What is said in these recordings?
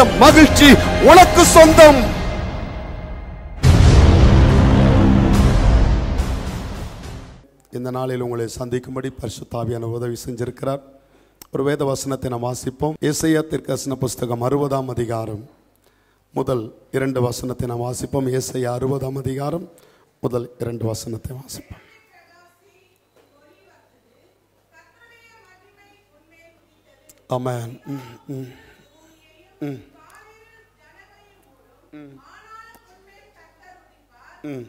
மகிழ்ச்சி உனக்கு சொந்தம் இந்த நாளில் உங்களை சந்திக்கும்படி பரிசுத்தாவியான உதவி செஞ்சிருக்கிறார் ஒரு வேத வசனத்தை நாம் வாசிப்போம் ஏசையா திருக்கசன புஸ்தகம் அறுபதாம் அதிகாரம் முதல் இரண்டு வசனத்தை நாம் வாசிப்போம் ஏசையா அறுபதாம் அதிகாரம் முதல் இரண்டு வசனத்தை வாசிப்போம் ஆமென் ம், ம். ம். ம். ம்.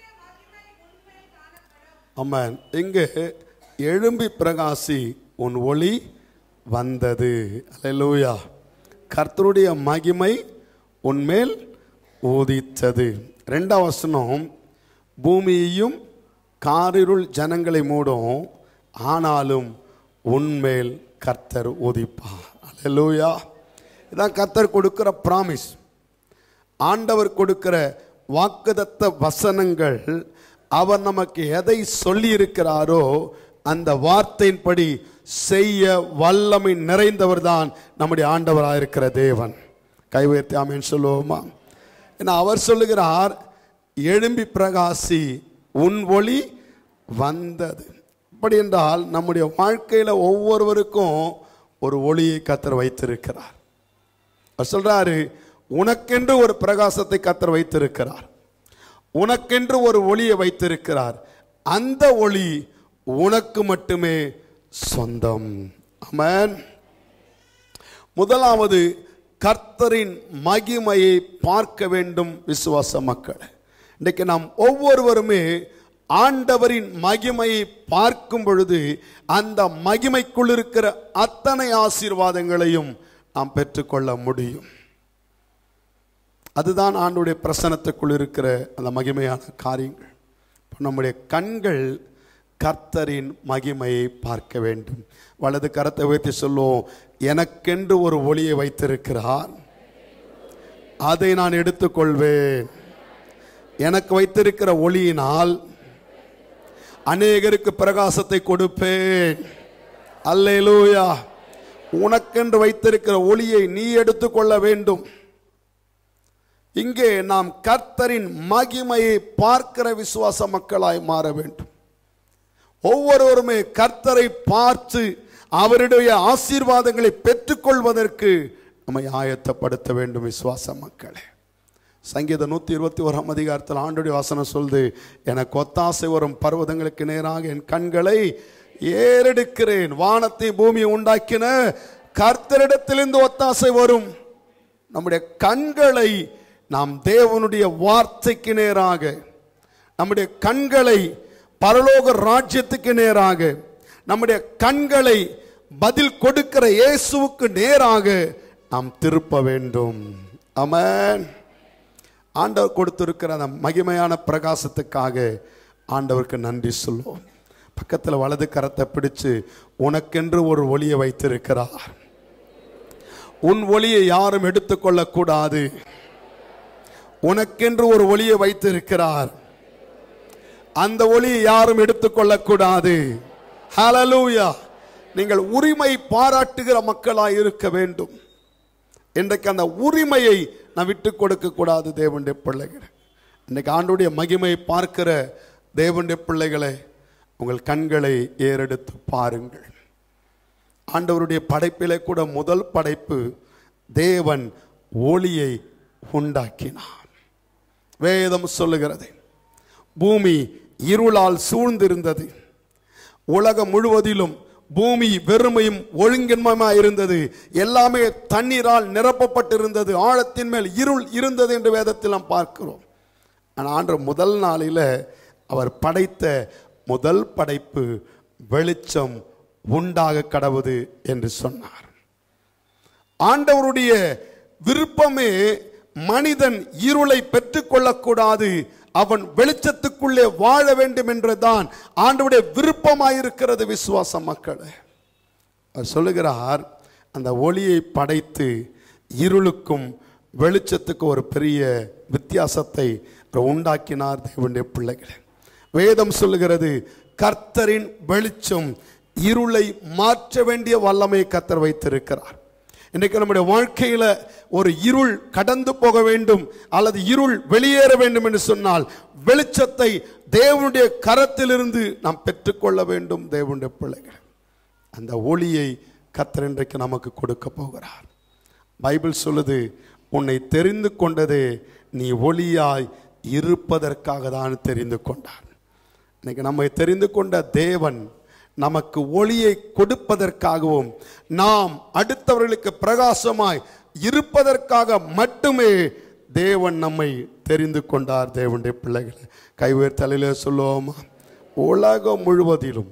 ஆமென் இங்கே எழும்பி பிரகாசி உன் ஒளி வந்தது அல்லேலூயா கர்த்தருடைய மகிமை உன்மேல் ஊதித்தது ரெண்டாம் வசனம் பூமியையும் காரிருள் ஜனங்களை மூடும் ஆனாலும் உன்மேல் கர்த்தர் உதிப்பார் அல்லேலூயா இதான் கர்த்தர் கொடுக்கிற ப்ராமிஸ் ஆண்டவர் கொடுக்கிற வாக்குதத்த வசனங்கள் அவர் நமக்கு எதை சொல்லி இருக்கிறாரோ அந்த வார்த்தையின்படி செய்ய வல்லமை நிறைந்தவர் தான் நம்முடைய ஆண்டவராக இருக்கிற தேவன் கை உயர்த்தி ஆமேன்னு சொல்லுவோமா ஏன்னா அவர் சொல்லுகிறார் எழும்பி பிரகாசி உன் ஒளி வந்தது அப்படி என்றால் நம்முடைய வாழ்க்கையில் ஒவ்வொருவருக்கும் ஒரு ஒளியை கத்தர் வைத்திருக்கிறார் அவர் சொல்றாரு உனக்கென்று ஒரு பிரகாசத்தை கத்தர் வைத்திருக்கிறார் உனக்கென்று ஒரு ஒளியை வைத்திருக்கிறார் அந்த ஒளி உனக்கு மட்டுமே சொந்தம் அமன் முதலாவது கர்த்தரின் மகிமையை பார்க்க வேண்டும் விசுவாச மக்கள் இன்றைக்கு நாம் ஒவ்வொருவருமே ஆண்டவரின் மகிமையை பார்க்கும் பொழுது அந்த மகிமைக்குள் இருக்கிற அத்தனை ஆசீர்வாதங்களையும் நாம் பெற்றுக்கொள்ள முடியும் அதுதான் ஆண்டுடைய பிரசனத்துக்குள் இருக்கிற அந்த மகிமையான காரியங்கள் இப்ப நம்முடைய கண்கள் கர்த்தரின் மகிமையை பார்க்க வேண்டும் வலது கரத்தை உயர்த்தி சொல்லுவோம் எனக்கென்று ஒரு ஒளியை வைத்திருக்கிறார் அதை நான் எடுத்துக்கொள்வேன் எனக்கு வைத்திருக்கிற ஒளியினால் அநேகருக்கு பிரகாசத்தை கொடுப்பேன் அல்லேலூயா உனக்கென்று வைத்திருக்கிற ஒளியை நீ எடுத்துக்கொள்ள வேண்டும் இங்கே நாம் கர்த்தரின் மகிமையை பார்க்கிற விசுவாச மக்களாய் மாற வேண்டும் ஒவ்வொருவருமே கர்த்தரை பார்த்து அவருடைய ஆசீர்வாதங்களை பெற்றுக்கொள்வதற்கு நம்மை ஆயத்தப்படுத்த வேண்டும் விசுவாச மக்களே சங்கீதம் நூற்றி இருபத்தி ஓராம் அதிகாரத்தில் ஆண்டுடைய வாசனம் சொல்லுது எனக்கு ஒத்தாசை வரும் பர்வதங்களுக்கு நேராக என் கண்களை ஏறெடுக்கிறேன் வானத்தை பூமியை உண்டாக்கின கர்த்தரிடத்திலிருந்து ஒத்தாசை வரும் நம்முடைய கண்களை நாம் தேவனுடைய வார்த்தைக்கு நேராக நம்முடைய கண்களை பரலோக ராஜ்யத்துக்கு நேராக நம்முடைய கண்களை பதில் கொடுக்கிற இயேசுவுக்கு நேராக நாம் திருப்ப வேண்டும் ஆமென் ஆண்டவர் கொடுத்திருக்கிற அந்த மகிமையான பிரகாசத்துக்காக ஆண்டவருக்கு நன்றி சொல்லுவோம் பக்கத்தில் வலது கரத்தை பிடிச்சு உனக்கென்று ஒரு ஒளியை வைத்திருக்கிறார் உன் ஒளியை யாரும் எடுத்துக்கொள்ளக்கூடாது உனக்கென்று ஒரு ஒளியை வைத்திருக்கிறார் அந்த ஒளியை யாரும் எடுத்துக்கொள்ளக்கூடாது ஹalleluya நீங்கள் உரிமை பாராட்டுகிற மக்களாய் இருக்க வேண்டும் இன்றைக்கு அந்த உரிமையை நான் விட்டு கொடுக்க கூடாது தேவனுடைய பிள்ளைகள் இன்றைக்கு ஆண்டுடைய மகிமையை பார்க்கிற தேவனுடைய பிள்ளைகளை உங்கள் கண்களை ஏறெடுத்து பாருங்கள் ஆண்டவருடைய படைப்பிலே கூட முதல் படைப்பு தேவன் ஒளியை உண்டாக்கினார் வேதம் சொல்லுகிறது பூமி இருளால் சூழ்ந்திருந்தது உலகம் முழுவதிலும் பூமி வெறுமையும் ஒழுங்கின்மையுமாய் இருந்தது எல்லாமே தண்ணீரால் நிரப்பப்பட்டிருந்தது ஆழத்தின் மேல் இருள் இருந்தது என்று வேதத்தில் நாம் பார்க்கிறோம் ஆனால் ஆண்டு முதல் நாளில் அவர் படைத்த முதல் படைப்பு வெளிச்சம் உண்டாக கடவுது என்று சொன்னார் ஆண்டவருடைய விருப்பமே மனிதன் இருளை பெற்றுக்கொள்ளக்கூடாது அவன் வெளிச்சத்துக்குள்ளே வாழ வேண்டும் என்றுதான் ஆண்டவருடைய விருப்பமாயிருக்கிறது விசுவாச மக்களே அவர் சொல்லுகிறார் அந்த ஒளியை படைத்து இருளுக்கும் வெளிச்சத்துக்கும் ஒரு பெரிய வித்தியாசத்தை அவர் உண்டாக்கினார் தேவனுடைய பிள்ளைகளே வேதம் சொல்லுகிறது கர்த்தரின் வெளிச்சம் இருளை மாற்ற வேண்டிய வல்லமை கர்த்தர் வைத்திருக்கிறார் இன்றைக்கு நம்முடைய வாழ்க்கையில ஒரு இருள் கடந்து போக வேண்டும் அல்லது இருள் வெளியேற வேண்டும் என்று சொன்னால் வெளிச்சத்தை தேவனுடைய கரத்திலிருந்து நாம் பெற்றுக்கொள்ள வேண்டும் தேவனுடைய பிள்ளைகள் அந்த ஒளியை கர்த்தர் இன்றைக்கு நமக்கு கொடுக்க போகிறார் பைபிள் சொல்லுது உன்னை தெரிந்து கொண்டதே நீ ஒளியாய் இருப்பதற்காக தான் தெரிந்து கொண்டார் இன்னைக்கு நம்மை தெரிந்து கொண்ட தேவன் நமக்கு ஒளியை கொடுப்பதற்காகவும் நாம் அடுத்தவர்களுக்கு பிரகாசமாய் இருப்பதற்காக மட்டுமே தேவன் நம்மை தெரிந்து கொண்டார் தேவனுடைய பிள்ளைகளை கைவேர் தலையில சொல்லுவோமா உலகம் முழுவதிலும்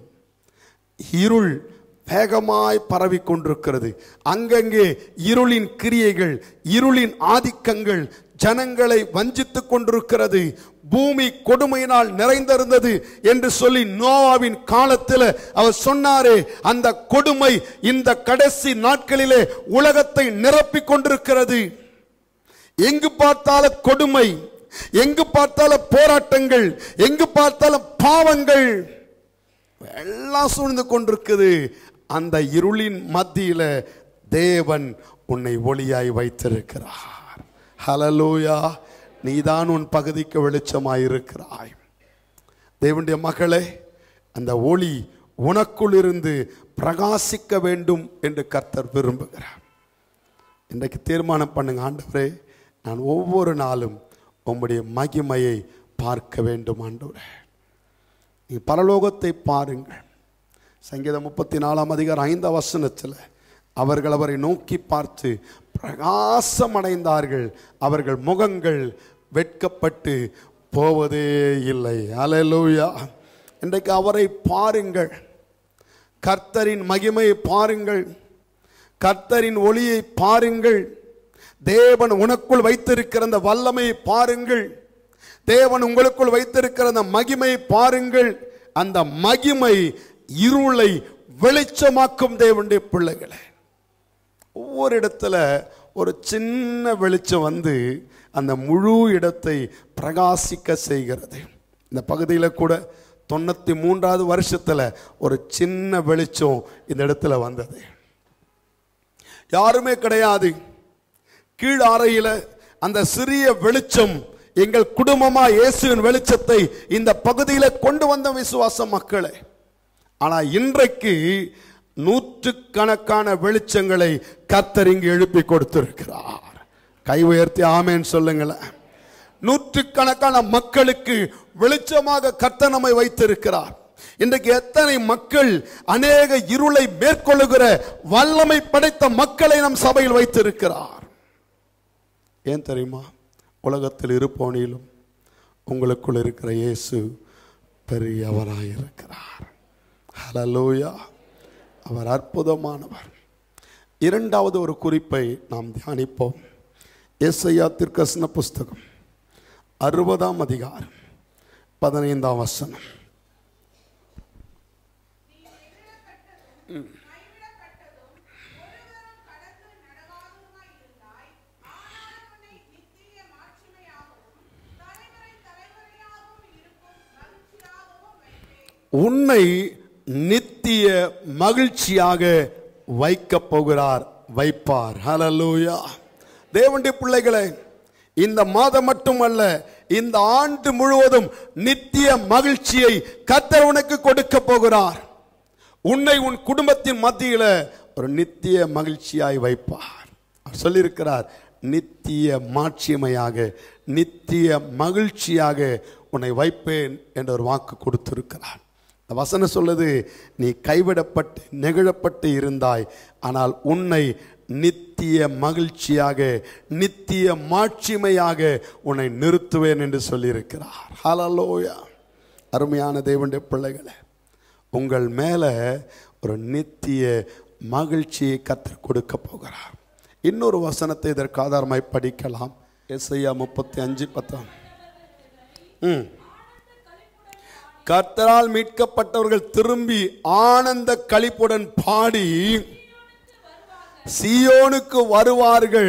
இருள் வேகமாய் பரவி கொண்டிருக்கிறது அங்கங்கே இருளின் கிரியைகள் இருளின் ஆதிக்கங்கள் ஜனங்களை வஞ்சித்துக் கொண்டிருக்கிறது பூமி கொடுமையினால் நிறைந்திருந்தது என்று சொல்லி நோவாவின் காலத்தில் அவர் சொன்னாரே அந்த கொடுமை இந்த கடைசி நாட்களிலே உலகத்தை நிரப்பிக் கொண்டிருக்கிறது எங்கு பார்த்தாலும் கொடுமை எங்கு பார்த்தாலும் போராட்டங்கள் எங்கு பார்த்தாலும் பாவங்கள் எல்லாம் சூழ்ந்து கொண்டிருக்குது அந்த இருளின் மத்தியில தேவன் உன்னை ஒளியாய் வைத்திருக்கிறார் ஹலலூயா நீதான் உன் பகுதிக்கு வெளிச்சமாய் இருக்கிறாய் தேவனுடைய மகளே அந்த ஒளி உனக்குள் இருந்து பிரகாசிக்க வேண்டும் என்று கர்த்தர் விரும்புகிறார் இன்றைக்கு தீர்மானம் பண்ணுங்க ஆண்டவரே நான் ஒவ்வொரு நாளும் உம்முடைய மகிமையை பார்க்க வேண்டும் ஆண்டவரே நீ பரலோகத்தை பாருங்கள் சங்கீதம் முப்பத்தி நாலாம் அதிகாரம் ஐந்தாம் வசனத்தில் அவர்கள் அவரை நோக்கி பார்த்து பிரகாசமடைந்தார்கள் அவர்கள் முகங்கள் வெட்கப்பட்டு போவதே இல்லை அலலூயா இன்றைக்கு அவரை பாருங்கள் கர்த்தரின் மகிமையை பாருங்கள் கர்த்தரின் ஒளியை பாருங்கள் தேவன் உனக்குள் வைத்திருக்கிற அந்த வல்லமையை பாருங்கள் தேவன் உங்களுக்குள் வைத்திருக்கிற அந்த மகிமையை பாருங்கள் அந்த மகிமை இருளை வெளிச்சமாக்கும் தேவனுடைய பிள்ளைகளை ஒவ்வொரு இடத்துல ஒரு சின்ன வெளிச்சம் வந்து அந்த முழு இடத்தை பிரகாசிக்க செய்கிறது இந்த பகுதியில் கூட தொண்ணூற்றி மூன்றாவது வருஷத்தில் ஒரு சின்ன வெளிச்சம் இந்த இடத்துல வந்தது யாருமே கிடையாது கீழ் அறையில் அந்த சிறிய வெளிச்சம் எங்கள் குடும்பமா இயேசுவின் வெளிச்சத்தை இந்த பகுதியில் கொண்டு வந்த விசுவாச மக்களே ஆனா இன்றைக்கு நூற்றுக்கணக்கான வெளிச்சங்களை கர்த்தர் இங்கு எழுப்பி கொடுத்திருக்கிறார் கை உயர்த்தி ஆமேன்னு சொல்லுங்களேன் நூற்றுக்கணக்கான மக்களுக்கு வெளிச்சமாக கர்த்தர் நம்மை வைத்திருக்கிறார் இன்றைக்கு எத்தனை மக்கள் அநேக இருளை மேற்கொள்ளுகிற வல்லமை படைத்த மக்களை நம் சபையில் வைத்திருக்கிறார் ஏன் தெரியுமா உலகத்தில் இருப்போனிலும் உங்களுக்குள் இருக்கிற இயேசு பெரியவராய் இருக்கிறார் ஹலலூயா அவர் அற்புதமானவர் இரண்டாவது ஒரு குறிப்பை நாம் தியானிப்போம் எஸ்ஐயா திருக்கசன புஸ்தகம் அறுபதாம் அதிகாரம் பதினைந்தாம் வசனம் உன்னை நித்திய மகிழ்ச்சியாக வைக்கப் போகிறார் வைப்பார் ஹalleluya தேவனுடைய பிள்ளைகளே இந்த மாதம் மட்டுமல்ல இந்த ஆண்டு முழுவதும் நித்திய மகிழ்ச்சியை கர்த்தர் உனக்கு கொடுக்க போகிறார் உன்னை உன் குடும்பத்தின் மத்தியில ஒரு நித்திய மகிழ்ச்சியாய் வைப்பார் அவர் சொல்லியிருக்கிறார் நித்திய மாட்சியமையாக நித்திய மகிழ்ச்சியாக உன்னை வைப்பேன் என்ற ஒரு வாக்கு கொடுத்திருக்கிறார் இந்த வசனம் சொல்லுது நீ கைவிடப்பட்டு நெகிழப்பட்டு இருந்தாய் ஆனால் உன்னை நித்திய மகிழ்ச்சியாக நித்திய மாட்சிமையாக உன்னை நிறுத்துவேன் என்று சொல்லியிருக்கிறார் ஹalleluya அருமையான தேவனுடைய பிள்ளைகளே உங்கள் மேலே ஒரு நித்திய மகிழ்ச்சியை கத்தர் கொடுக்க போகிறார் இன்னொரு வசனத்தை இதற்கு ஆதாரமாய் படிக்கலாம் எஸ்ஐயா முப்பத்தி அஞ்சு பத்தாம் ம் கர்த்தரால் மீட்கப்பட்டவர்கள் திரும்பி ஆனந்த களிப்புடன் பாடி சியோனுக்கு வருவார்கள்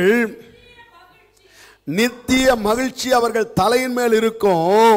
நித்திய மகிழ்ச்சி அவர்கள் தலையின் மேல் இருக்கும்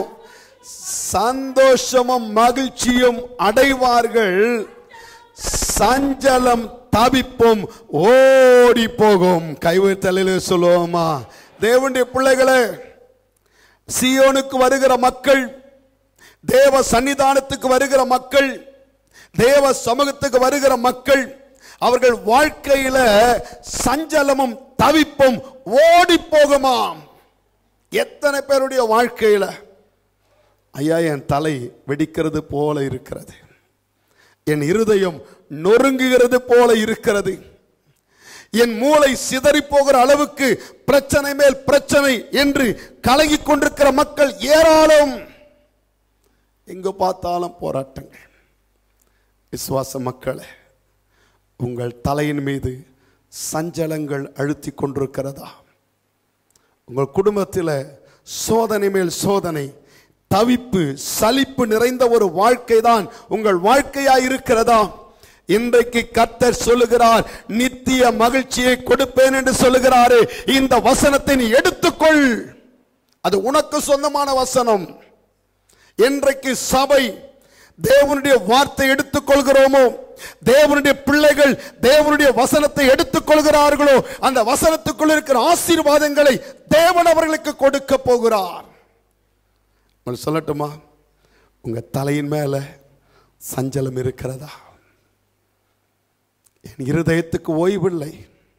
சந்தோஷமும் மகிழ்ச்சியும் அடைவார்கள் சஞ்சலம் தவிப்பும் ஓடி போகும் கைவித்தலில் சொல்லுவோமா தேவனுடைய பிள்ளைகளே சியோனுக்கு வருகிற மக்கள் தேவ சன்னிதானத்துக்கு வருகிற மக்கள் தேவ சமூகத்துக்கு வருகிற மக்கள் அவர்கள் வாழ்க்கையில சஞ்சலமும் தவிப்பும் ஓடி போகுமாம் எத்தனை பேருடைய வாழ்க்கையில ஐயா என் தலை வெடிக்கிறது போல இருக்கிறது என் இருதயம் நொறுங்குகிறது போல இருக்கிறது என் மூளை சிதறி போகிற அளவுக்கு பிரச்சனை மேல் பிரச்சனை என்று கலகிக் கொண்டிருக்கிற மக்கள் ஏராளம் எங்கு பார்த்தாலும் போராட்டங்கள் விசுவாச மக்களே உங்கள் தலையின் மீது சஞ்சலங்கள் அழுத்தி கொண்டிருக்கிறதா உங்கள் குடும்பத்தில் சோதனை மேல் சோதனை தவிப்பு சலிப்பு நிறைந்த ஒரு வாழ்க்கை தான் உங்கள் வாழ்க்கையா இருக்கிறதா இன்றைக்கு கர்த்தர் சொல்லுகிறார் நித்திய மகிழ்ச்சியை கொடுப்பேன் என்று சொல்லுகிறாரே இந்த வசனத்தை நீ எடுத்துக்கொள் அது உனக்கு சொந்தமான வசனம் இன்றைக்கு சபை தேவனுடைய வார்த்தை எடுத்துக்கொள்கிறோமோ தேவனுடைய பிள்ளைகள் தேவனுடைய வசனத்தை எடுத்துக்கொள்கிறார்களோ அந்த வசனத்துக்குள் இருக்கிற ஆசீர்வாதங்களை தேவன் அவர்களுக்கு கொடுக்க போகிறார் நான் சொல்லட்டுமா உங்க தலையின் மேல சஞ்சலம் இருக்கிறதா என் இருதயத்துக்கு ஓய்வில்லை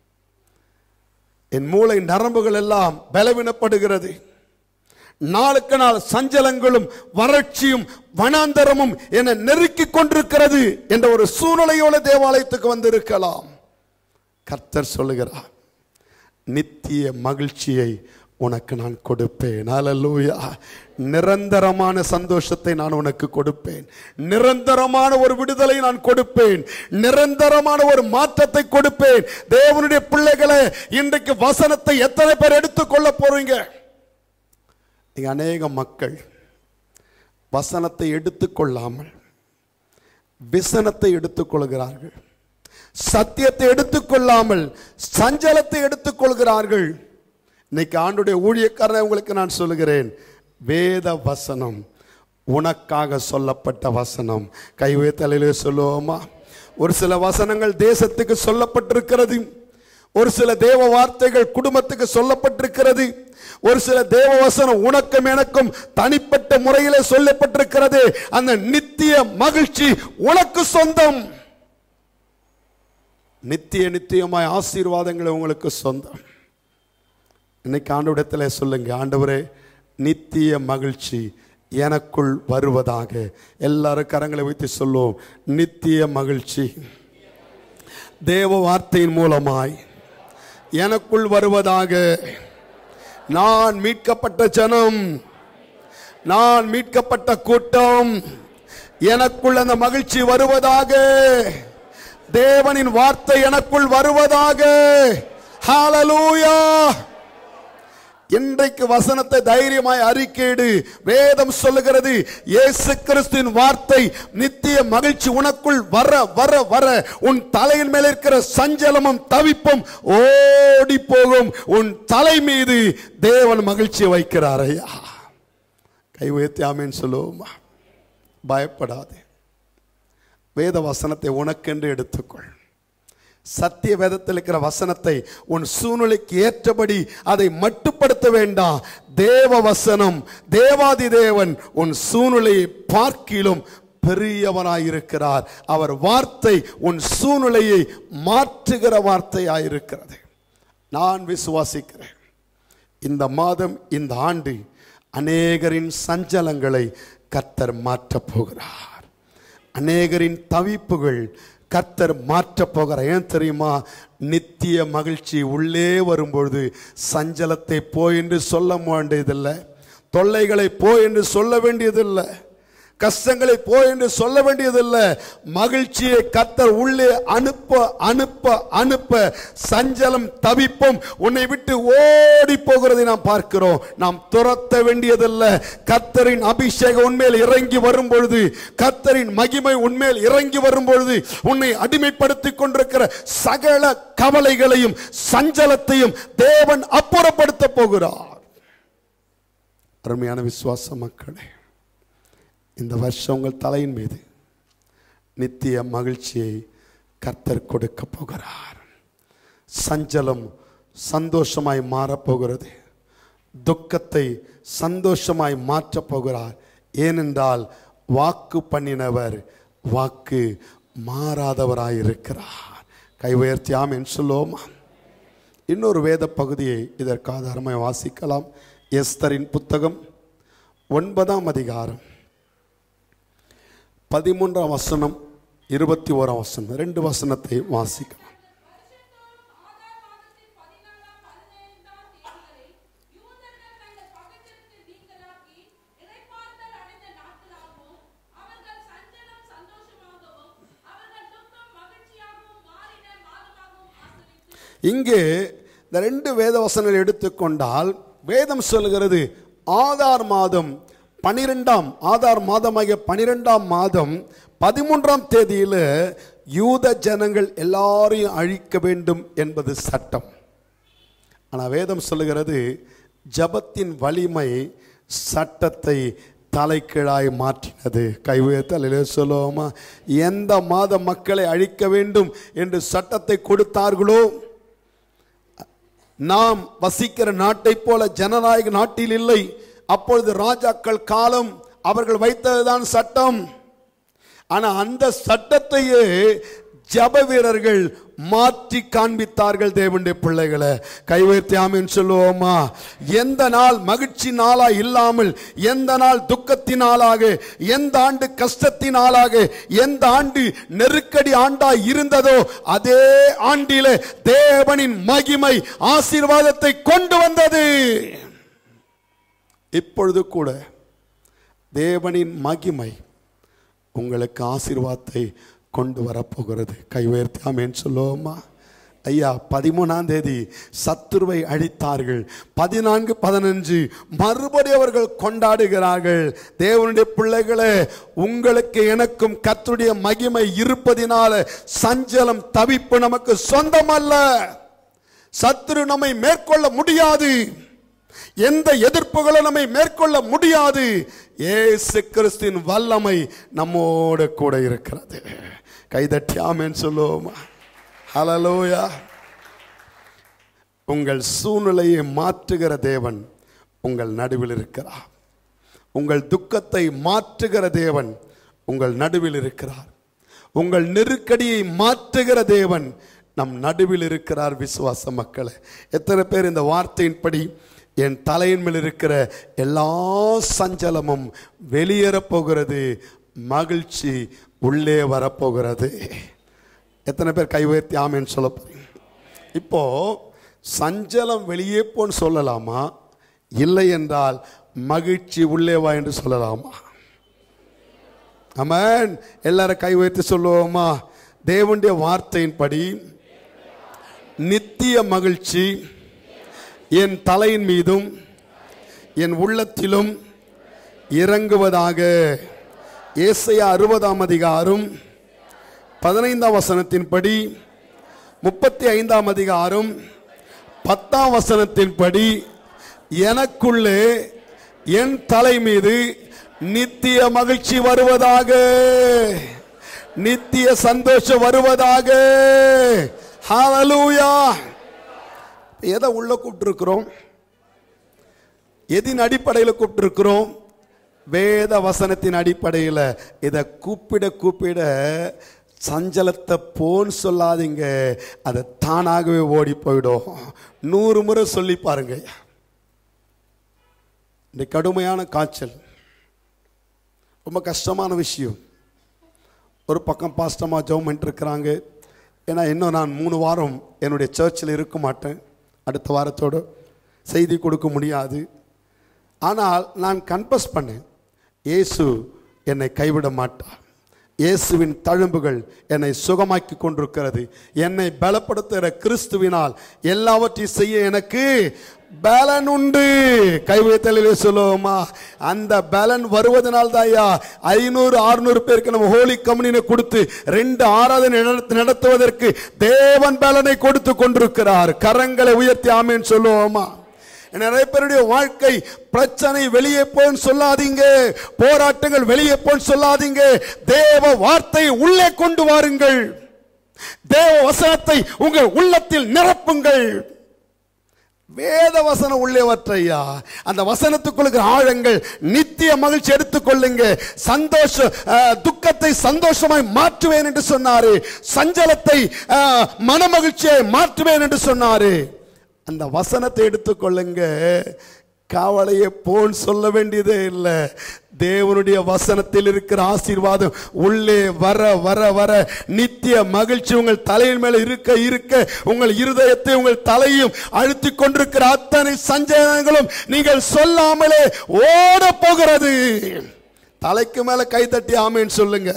என் மூளை நரம்புகள் எல்லாம் பலவீனப்படுகிறது நாளுக்கு நாள் சஞ்சலங்களும் வறட்சியும் வனாந்தரமும் என நெருக்கிக் கொண்டிருக்கிறது என்ற ஒரு சூழ்நிலையோட தேவாலயத்துக்கு வந்திருக்கலாம் கர்த்தர் சொல்லுகிறார் நித்திய மகிழ்ச்சியை உனக்கு நான் கொடுப்பேன் அல்லேலூயா நிரந்தரமான சந்தோஷத்தை நான் உனக்கு கொடுப்பேன் நிரந்தரமான ஒரு விடுதலை நான் கொடுப்பேன் நிரந்தரமான ஒரு மாற்றத்தை கொடுப்பேன் தேவனுடைய பிள்ளைகளை இன்றைக்கு வசனத்தை எத்தனை பேர் எடுத்துக்கொள்ள போறீங்க நீங்க அநேக மக்கள் வசனத்தை எடுத்துக்கொள்ளாமல் விசனத்தை எடுத்துக்கொள்கிறார்கள் சத்தியத்தை எடுத்துக்கொள்ளாமல் சஞ்சலத்தை எடுத்துக்கொள்கிறார்கள் இன்னைக்கு ஆண்டுடைய ஊழியக்காரனை உங்களுக்கு நான் சொல்லுகிறேன் வேத வசனம் உனக்காக சொல்லப்பட்ட வசனம் கைவே தலையிலே சொல்லுவோமா ஒரு சில வசனங்கள் தேசத்துக்கு சொல்லப்பட்டிருக்கிறது ஒரு சில தேவ வார்த்தைகள் குடும்பத்துக்கு சொல்லப்பட்டிருக்கிறது ஒரு சில தேவ வசனம் உனக்கும் எனக்கும் தனிப்பட்ட முறையிலே சொல்லப்பட்டிருக்கிறது அந்த நித்திய மகிழ்ச்சி உனக்கு சொந்தம் நித்திய நித்தியமாய் ஆசீர்வாதங்கள் உங்களுக்கு சொந்தம் இன்னைக்கு ஆண்டவிடத்தில் சொல்லுங்க ஆண்டவரே நித்திய மகிழ்ச்சி எனக்குள் வருவதாக எல்லாரும் கரங்களை வைத்து சொல்லுவோம் நித்திய மகிழ்ச்சி தேவ வார்த்தையின் மூலமாய் எனக்குள் வருவதாக நான் மீட்கப்பட்ட ஜனம் நான் மீட்கப்பட்ட கூட்டம் எனக்குள் அந்த மகிழ்ச்சி வருவதாக தேவனின் வார்த்தை எனக்குள் வருவதாக ஹalleluya இன்றைக்கு வசனத்தை தைரியமாய் அறிக்கையிடு வேதம் சொல்லுகிறது இயேசு கிறிஸ்துவின் வார்த்தை நித்திய மகிழ்ச்சி உனக்குள் வர வர வர உன் தலையின் மேல் இருக்கிற சஞ்சலமும் தவிப்பும் ஓடி போகும் உன் தலை மீது தேவன் மகிழ்ச்சி வைக்கிறார் ஐயா கை உயர்த்தி ஆமேன்னு சொல்லுவோமா பயப்படாதே வேத வசனத்தை உனக்கென்று எடுத்துக்கொள் சத்திய வேதத்தில் இருக்கிற வசனத்தை உன் சூழ்நிலைக்கு ஏற்றபடி அதை மட்டுப்படுத்த வேண்டாம் தேவ வசனம் தேவாதி தேவன் உன் சூழ்நிலையை பார்க்கிலும் பெரியவனாயிருக்கிறார் அவர் வார்த்தை உன் சூழ்நிலையை மாற்றுகிற வார்த்தையாயிருக்கிறது நான் விசுவாசிக்கிறேன் இந்த மாதம் இந்த ஆண்டு அநேகரின் சஞ்சலங்களை கர்த்தர் மாற்றப் போகிறார் அநேகரின் தவிப்புகள் கர்த்தர் மாற்றப் போகிறார் ஏன் தெரியுமா நித்திய மகிழ்ச்சி உள்ளே வரும்பொழுது சஞ்சலத்தை போ என்று சொல்ல வேண்டியதில்லை தொல்லைகளை போ என்று சொல்ல வேண்டியதில்லை கஷ்டங்களை போ என்று சொல்ல வேண்டியதில்லை மகிழ்ச்சியை கத்தர் உள்ளே அனுப்ப அனுப்ப அனுப்ப சஞ்சலம் தவிப்பும் உன்னை விட்டு ஓடி போகிறதை நாம் பார்க்கிறோம் நாம் துரத்த வேண்டியதில்லை கத்தரின் அபிஷேகம் உண்மையில் இறங்கி வரும் பொழுது கத்தரின் மகிமை உண்மையில் இறங்கி வரும் பொழுது உன்னை அடிமைப்படுத்திக் கொண்டிருக்கிற சகல கவலைகளையும் சஞ்சலத்தையும் தேவன் அப்புறப்படுத்த போகிறார் அருமையான விசுவாச மக்களே இந்த வருஷம் உங்கள் தலையின் மீது நித்திய மகிழ்ச்சியை கர்த்தர் கொடுக்க போகிறார் சஞ்சலம் சந்தோஷமாய் மாறப்போகிறது துக்கத்தை சந்தோஷமாய் மாற்றப் போகிறார் ஏனென்றால் வாக்கு பண்ணினவர் வாக்கு மாறாதவராய் இருக்கிறார் கை உயர்த்தி ஆமென் சொல்லுவோமா இன்னொரு வேத பகுதியை இதற்கு ஆதாரமாய் வாசிக்கலாம் எஸ்தரின் புத்தகம் ஒன்பதாம் அதிகாரம் பதிமூன்றாம் வசனம் இருபத்தி ஓராம் வசனம் ரெண்டு வசனத்தை வாசிக்கலாம் இங்கே இந்த ரெண்டு வேத வசனங்கள் எடுத்துக்கொண்டால் வேதம் சொல்கிறது ஆதார் மாதம் பனிரெண்டாம் ஆதார் மாதமாகிய பனிரெண்டாம் மாதம் பதிமூன்றாம் தேதியில யூத ஜனங்கள் எல்லாரையும் அழிக்க வேண்டும் என்பது சட்டம் ஆனால் வேதம் சொல்லுகிறது ஜபத்தின் வலிமை சட்டத்தை தலைக்கீழாய் மாற்றினது கை உயர்த்தலிலே சொல்லுவோமா எந்த மாத மக்களை அழிக்க வேண்டும் என்று சட்டத்தை கொடுத்தார்களோ நாம் வசிக்கிற நாட்டைப் போல ஜனநாயக நாட்டில் இல்லை அப்பொழுது ராஜாக்கள் காலம் அவர்கள் வைத்ததுதான் சட்டம் ஆனா அந்த சட்டத்தையே ஜப வீரர்கள் மாற்றி காண்பித்தார்கள் தேவனுடைய பிள்ளைகளை கைவைத்து ஆமீன் சொல்லுவோமா எந்த நாள் மகிழ்ச்சி நாளா இல்லாமல் எந்த நாள் துக்கத்தின் நாளாக எந்த ஆண்டு கஷ்டத்தின் நாளாக எந்த ஆண்டு நெருக்கடி ஆண்டா இருந்ததோ அதே ஆண்டிலே தேவனின் மகிமை ஆசீர்வாதத்தை கொண்டு வந்தது இப்பொழுது கூட தேவனின் மகிமை உங்களுக்கு ஆசீர்வாதத்தை கொண்டு வரப்போகிறது கை உயர்த்தி ஆமேன்னு சொல்லுவோமா ஐயா பதிமூணாம் தேதி சத்துருவை அழித்தார்கள் பதினான்கு பதினஞ்சு மறுபடி அவர்கள் கொண்டாடுகிறார்கள் தேவனுடைய பிள்ளைகளே உங்களுக்கு எனக்கும் கர்த்தருடைய மகிமை இருப்பதினால சஞ்சலம் தவிப்பு நமக்கு சொந்தமல்ல சத்துரு நம்மை மேற்கொள்ள முடியாது எந்த எதிர்ப்புகளும் நம்மை மேற்கொள்ள முடியாது ஏசு கிறிஸ்துவின் வல்லமை நம்மோடு கூட இருக்கிறது கைதட்டி ஆமென் சொல்லுவோமா ஹalleluya உங்கள் சூழ்நிலையை மாற்றுகிற தேவன் உங்கள் நடுவில் இருக்கிறார் உங்கள் துக்கத்தை மாற்றுகிற தேவன் உங்கள் நடுவில் இருக்கிறார் உங்கள் நெருக்கடியை மாற்றுகிற தேவன் நம் நடுவில் இருக்கிறார் விசுவாச மக்களே எத்தனை பேர் இந்த வார்த்தையின்படி என் தலையின் மேல் இருக்கிற எல்லா சஞ்சலமும் வெளியேறப் போகிறது மகிழ்ச்சி உள்ளே வரப்போகிறது எத்தனை பேர் கை உயர்த்தி ஆமேன்னு சொல்ல போறீங்க இப்போ சஞ்சலம் வெளியே போன்னு சொல்லலாமா இல்லை என்றால் மகிழ்ச்சி உள்ளே வா என்று சொல்லலாமா அமேன் எல்லாரும் கை உயர்த்தி சொல்லுவோமா தேவனுடைய வார்த்தையின்படி நித்திய மகிழ்ச்சி என் தலையின் மீதும் என் உள்ளத்திலும் இறங்குவதாக ஏசையா அறுபதாம் அதிகாரம் பதினைந்தாம் வசனத்தின்படி முப்பத்தி ஐந்தாம் அதிகாரம் பத்தாம் வசனத்தின்படி எனக்குள்ளே என் தலை மீது நித்திய மகிழ்ச்சி வருவதாக நித்திய சந்தோஷம் வருவதாக ஹalleluya எதை உள்ள கூப்பிட்டுருக்கிறோம் எதின் அடிப்படையில் கூப்பிட்டுருக்கிறோம் வேத வசனத்தின் அடிப்படையில் இதை கூப்பிட கூப்பிட சஞ்சலத்தை போன்னு சொல்லாதீங்க அது தானாகவே ஓடி போயிடும் நூறு முறை சொல்லி பாருங்க இந்த கடுமையான காய்ச்சல் ரொம்ப கஷ்டமான விஷயம் ஒரு பக்கம் பாஸ்டமாக ஜெபம் பண்ணிட்டு இருக்கிறாங்க ஏன்னா இன்னும் நான் மூணு வாரம் என்னுடைய சர்ச்சில் இருக்க மாட்டேன் அடுத்த வாரத்தோடு செய்தி கொடுக்க முடியாது ஆனால் நான் கன்ஃபஸ் பண்ணேன் இயேசு என்னை கைவிட மாட்டார் இயேசுவின் தழும்புகள் என்னை சுகமாக்கி கொண்டிருக்கிறது என்னை பலப்படுத்துகிற கிறிஸ்துவினால் எல்லாவற்றையும் செய்ய எனக்கு பலன் உண்டு கைவைத்தலிலே சொல்லுவோமா அந்த பலன் வருவதனால் தாயா ஐநூறு அறுநூறு பேருக்கு நம்ம ஹோலி கம்யூனினை கொடுத்து ரெண்டு ஆராதனை நடத்த- நடத்துவதற்கு தேவன் பலனை கொடுத்து கொண்டிருக்கிறார் கரங்களை உயர்த்தி ஆமேன்னு சொல்லுவோமா நிறைய பேருடைய வாழ்க்கை பிரச்சனை வெளியே போன்னு சொல்லாதீங்க போராட்டங்கள் வெளியே போன்னு சொல்லாதீங்க தேவ வார்த்தையை உள்ளே கொண்டு வாருங்கள் தேவ வசனத்தை உங்கள் உள்ளத்தில் நிரப்புங்கள் வேத வசனம் உள்ளவற்றையா அந்த வசனத்துக்குள்ள ஆழங்கள் நித்திய மகிழ்ச்சி எடுத்துக்கொள்ளுங்க சந்தோஷ அஹ், துக்கத்தை சந்தோஷமாய் மாற்றுவேன் என்று சொன்னாரு சஞ்சலத்தை அஹ், மனமகிழ்ச்சியை மாற்றுவேன் என்று சொன்னாரு அந்த வசனத்தை எடுத்துக்கொள்ளுங்க கவலையை போன் சொல்ல வேண்டியதே இல்லை தேவனுடைய வசனத்தில் இருக்கிற ஆசீர்வாதம் உள்ளே வர வர வர நித்திய மகிழ்ச்சி உங்கள் தலையின் மேல இருக்க இருக்க உங்கள் இருதயத்தை உங்கள் தலையும் அழுத்திக் கொண்டிருக்கிற அத்தனை சஞ்சயங்களும் நீங்கள் சொல்லாமலே ஓட போகிறது தலைக்கு மேல கை தட்டி ஆமேன்னு சொல்லுங்க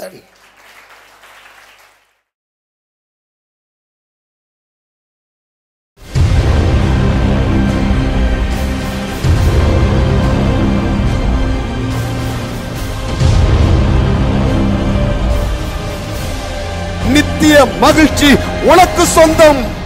நித்திய மகிழ்ச்சி உனக்கு சொந்தம்